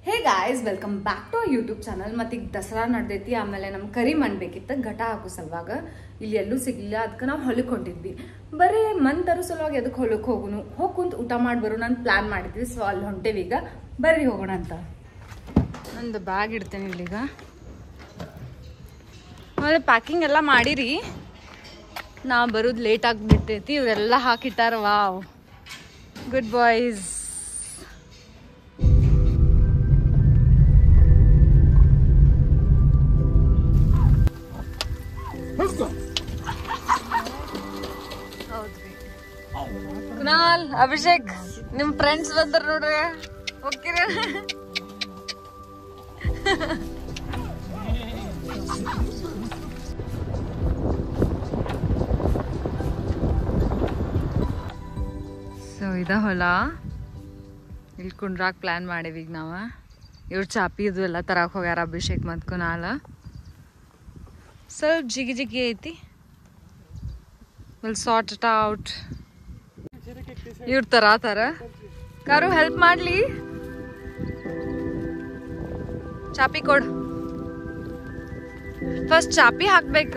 hey guys welcome back to YouTube channel ಮತ್ತೆ ಈಗ ದಸರಾ ನಡ್ದೈತಿ ಆಮೇಲೆ ನಮ್ ಕರಿ ಮಣ್ ಬೇಕಿತ್ತು ಘಟ ಹಾಕೋ ಸಲುವಾಗ ಇಲ್ಲಿ ಎಲ್ಲೂ ಸಿಗ್ಲಿಲ್ಲ ಅದಕ್ಕೆ ನಾವು ಹೊಲಕ್ಕೆ ಹೊಂಟಿದ್ವಿ ಬರೀ ಮಣ್ ತರೋ ಸಲುವಾಗಿ ಅದಕ್ಕೆ ಹೊಲಕ್ಕೆ ಹೋಗುನು ಹೋಗಿ ಕುಂತ ಊಟ ಮಾಡಿ ಬರೋ ನಾನು ಪ್ಲಾನ್ ಮಾಡಿದ್ವಿ ಸೊ ಅಲ್ಲಿ ಹೊಂಟೇವಿ ಈಗ ಬರ್ರಿ ಹೋಗೋಣ ಅಂತ ನಂದು ಬ್ಯಾಗ್ ಇಡ್ತೇನೆ ಇಲ್ಲೀಗ ಆಮೇಲೆ ಪ್ಯಾಕಿಂಗ್ ಎಲ್ಲ ಮಾಡಿರಿ ನಾ ಬರೋದು ಲೇಟ್ ಆಗಿಬಿಟ್ಟೈತಿ ಇವರೆಲ್ಲ ಹಾಕಿಟ್ಟಾರ ವಾವ್ ಗುಡ್ ಬಾಯ್ಸ್ ಹೌದ್ರಿ ಕುನಾಲ್ ಅಭಿಷೇಕ್ ನಿಮ್ ಫ್ರೆಂಡ್ಸ್ ಬಂದ್ರ ನೋಡ್ರಿ ಹೋಗ್ತೀರ ಸೊ ಇದ ಹೊಲ ಇಲ್ಲಿ ಕುಂಡ್ರಾಕ್ ಪ್ಲಾನ್ ಮಾಡೀವಿ ಈಗ ನಾವು ಇವ್ರು ಚಾಪಿ ಇದು ಎಲ್ಲ ತರಕ್ ಹೋಗ್ಯಾರ ಅಭಿಷೇಕ್ ಮತ್ತು ಕುನಾಲ ಸ್ವಲ್ಪ ಜಿಗಿ ಜಿಗಿ ಐತಿ ವಿಲ್ ಸಾರ್ಟ್ ಇಟ್ ಔಟ್ ಇವ್ರ ತರ ತರ ಕಾರು ಹೆಲ್ಪ್ ಮಾಡ್ಲಿ ಚಾಪಿ ಕೊಡ್ ಫಸ್ಟ್ ಚಾಪಿ ಹಾಕ್ಬೇಕ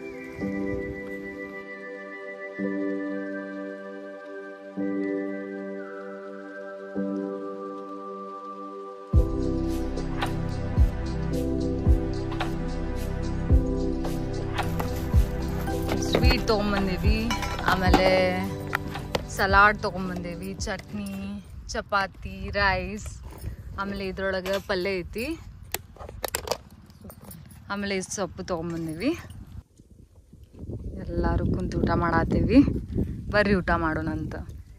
ಸ್ವೀಟ್ ತೊಗೊಂಬಂದೀವಿ ಆಮೇಲೆ ಸಲಾಡ್ ತೊಗೊಂಬಂದೇವಿ ಚಟ್ನಿ ಚಪಾತಿ ರೈಸ್ ಆಮೇಲೆ ಇದ್ರೊಳಗೆ ಪಲ್ಯ ಐತಿ ಆಮೇಲೆ ಇದು ಸೊಪ್ಪು ತೊಗೊಂಬಂದೀವಿ ಎಲ್ಲರೂ ಕುಂತು ಊಟ ಮಾಡತ್ತೀವಿ ಬರ್ರಿ ಊಟ ಮಾಡೋಣಂತ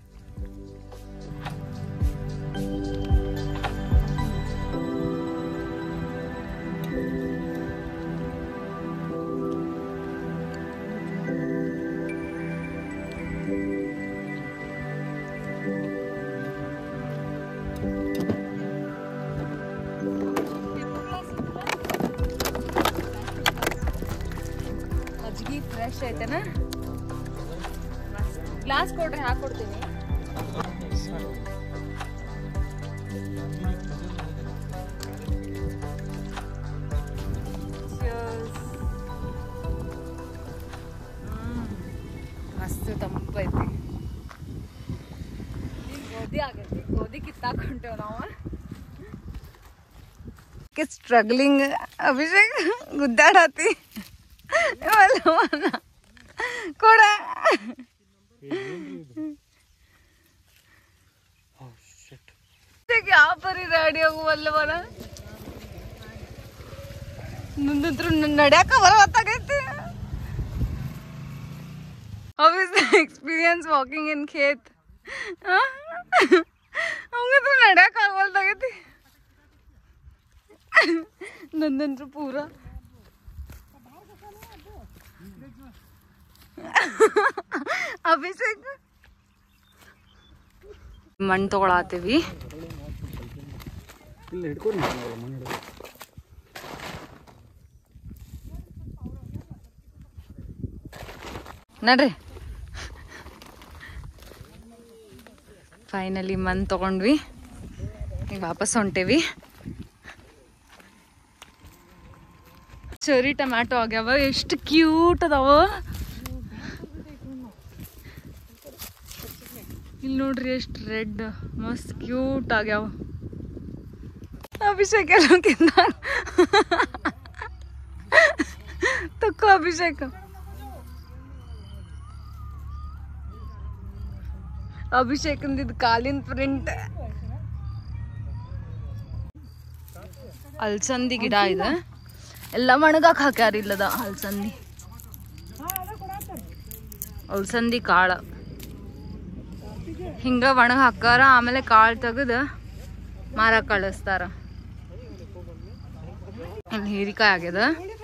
ಮಜ್ಗಿ ಫ್ರೆಶ್ ಐತೆನಾ ಗ್ಲಾಸ್ ಕೊಡ್ರಿ ಹಾಕೊಡ್ತೀನಿ ಮಸ್ತ್ ತಂಪೈತಿ ಗೋಧಿ ಆಗೈತಿ ಗೋಧಿ ಕಿತ್ತಾಕೊಂಡೇವ್ ನಾವು ಸ್ಟ್ರಗ್ಲಿಂಗ್ ಅಭಿಷೇಕ್ ಗುದ್ದಾಡತಿ ಕೊಡ ಯಾವ ಪರಿ ರೆಡಿ ಹೋಗುವಲ್ಲ ಬರ ನಂದಂತ್ರ ನಡ್ಯಾಕ ಬರವತ್ತಾಗೈತಿ How is the experience walking in ಖೇತ್ ಅವಂಗಂತ್ರ ನಡ್ಯಾಕ ಆಗವಲ್ದಾಗೈತಿ ನಂದಂತ್ರ ಪೂರ ಅಭಿಷೇಕ್ ಮಣ್ಣು ತಗೊಳತ್ತೀವಿ ಇಲ್ಲ ಹಿಡ್ಕೊಂಡು ಮಣ್ಣು ಹಿಡಿದು ನಡ್ರಿ ಫೈನಲಿ ಮನ್ ತಗೊಂಡ್ವಿ ಈಗ ವಾಪಸ್ ಹೊಂಟೇವಿ ಚೆರಿ ಟೊಮ್ಯಾಟೊ ಆಗ್ಯಾವ ಎಷ್ಟು ಕ್ಯೂಟ್ ಅದಾವ ಇಲ್ಲಿ ನೋಡ್ರಿ ಎಷ್ಟು ರೆಡ್ ಮಸ್ತ್ ಕ್ಯೂಟ್ ಆಗ್ಯಾವ ಅಭಿಷೇಕ್ ಎಲ್ಲ ತಿಂದ ತಕ್ಕೋ ಅಭಿಷೇಕ್ ಅಭಿಷೇಕಂದಿದ್ ಕಾಲಿನ ಪ್ರಿಂಟ್ ಅಲ್ಸಂದಿ ಗಿಡ ಇದೆ ಎಲ್ಲ ಒಣಗಾಕ್ ಹಾಕ್ಯಾರ ಇಲ್ಲದ ಅಲ್ಸಂದಿ ಅಲ್ಸಂದಿ ಕಾಳ ಹಿಂಗ ಒಣಗ ಹಾಕಾರ ಆಮೇಲೆ ಕಾಳು ತೆಗೆದು ಮಾರ ಕಳಿಸ್ತಾರ ಇಲ್ಲಿ ಹೀರಿಕಾಯಿ ಆಗ್ಯದ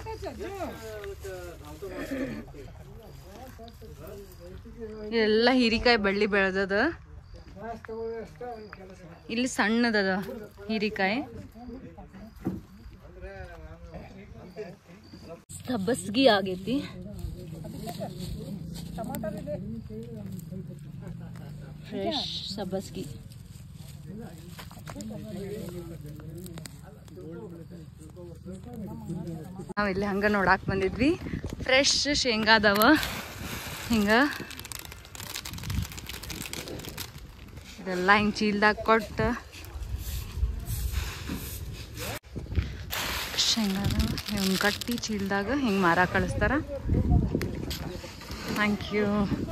ಎಲ್ಲ ಹೀರಿಕಾಯಿ ಬಳ್ಳಿ ಬೆಳೆದದ ಇಲ್ಲಿ ಸಣ್ಣದದ ಹೀರಿಕಾಯಿ ಸಬ್ಬಸ್ಗಿ ಆಗೈತಿ ಫ್ರೆಶ್ ಸಬ್ಬಸ್ಗಿ ನಾವು ಇಲ್ಲಿ ಹಂಗೆ ನೋಡಾಕ್ ಬಂದಿದ್ವಿ ಫ್ರೆಶ್ ಶೇಂಗಾ ಅದಾವ ಹಿಂಗೆ ಇದೆಲ್ಲ ಹಿಂಗೆ ಚೀಲ್ದಾಗ ಕೊಟ್ಟು ಶೇಂಗಾದ ಹಿಂಗೆ ಕಟ್ಟಿ ಚೀಲ್ದಾಗ ಹಿಂಗೆ ಮಾರ ಕಳಿಸ್ತಾರ thank you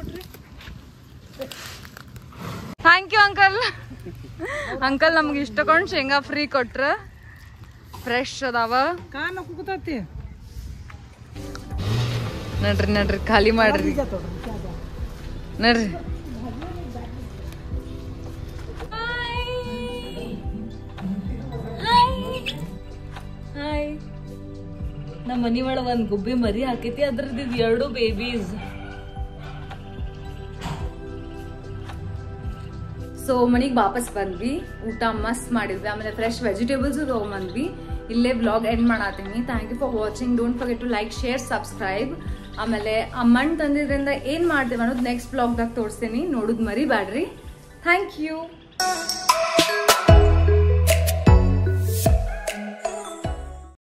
thank you uncle uncle ನಮ್ಗೆ ಇಷ್ಟ ಕೊಂಡು ಶೇಂಗಾ ಫ್ರೀ ಕೊಟ್ರ ಫ್ರೆಶ್ ಅದಾವ ಕಾನ ಕುಗ್ತತಿ ನಡ್ರಿ ನಡ್ರಿ ಖಾಲಿ ಮಾಡ್ರಿ ನಡ್ರಿ ಹಾಯ್ ನಮ್ಮ ಮನಿ ಒಳಗ ಒಂದ್ ಗುಬ್ಬಿ ಮರಿ ಹಾಕೈತಿ ಅದ್ರದ್ದು ಇದ್ ಎರಡು ಬೇಬೀಸ್ ಸೊ ಮನೆಗೆ ವಾಪಸ್ ಬಂದ್ವಿ ಊಟ ಮಸ್ತ್ ಮಾಡಿದ್ವಿ ಆಮೇಲೆ ಫ್ರೆಶ್ ವೆಜಿಟೇಬಲ್ಸ್ ತೊಗೊಂಬಂದ್ವಿ ಇಲ್ಲೇ ಬ್ಲಾಗ್ ಎಂಡ್ ಮಾಡತ್ತೀನಿ thank you for watching don't forget to like share subscribe ಆಮೇಲೆ ಆ ಮಣ್ಣು ತಂದಿದ್ರಿಂದ ಏನು ಮಾಡ್ತೇವೆ ಅನ್ನೋದು ನೆಕ್ಸ್ಟ್ ಬ್ಲಾಗ್ದಾಗ ತೋರಿಸ್ತೀನಿ ನೋಡೋದು ಮರಿಬ್ಯಾಡ್ರಿ ಥ್ಯಾಂಕ್ ಯು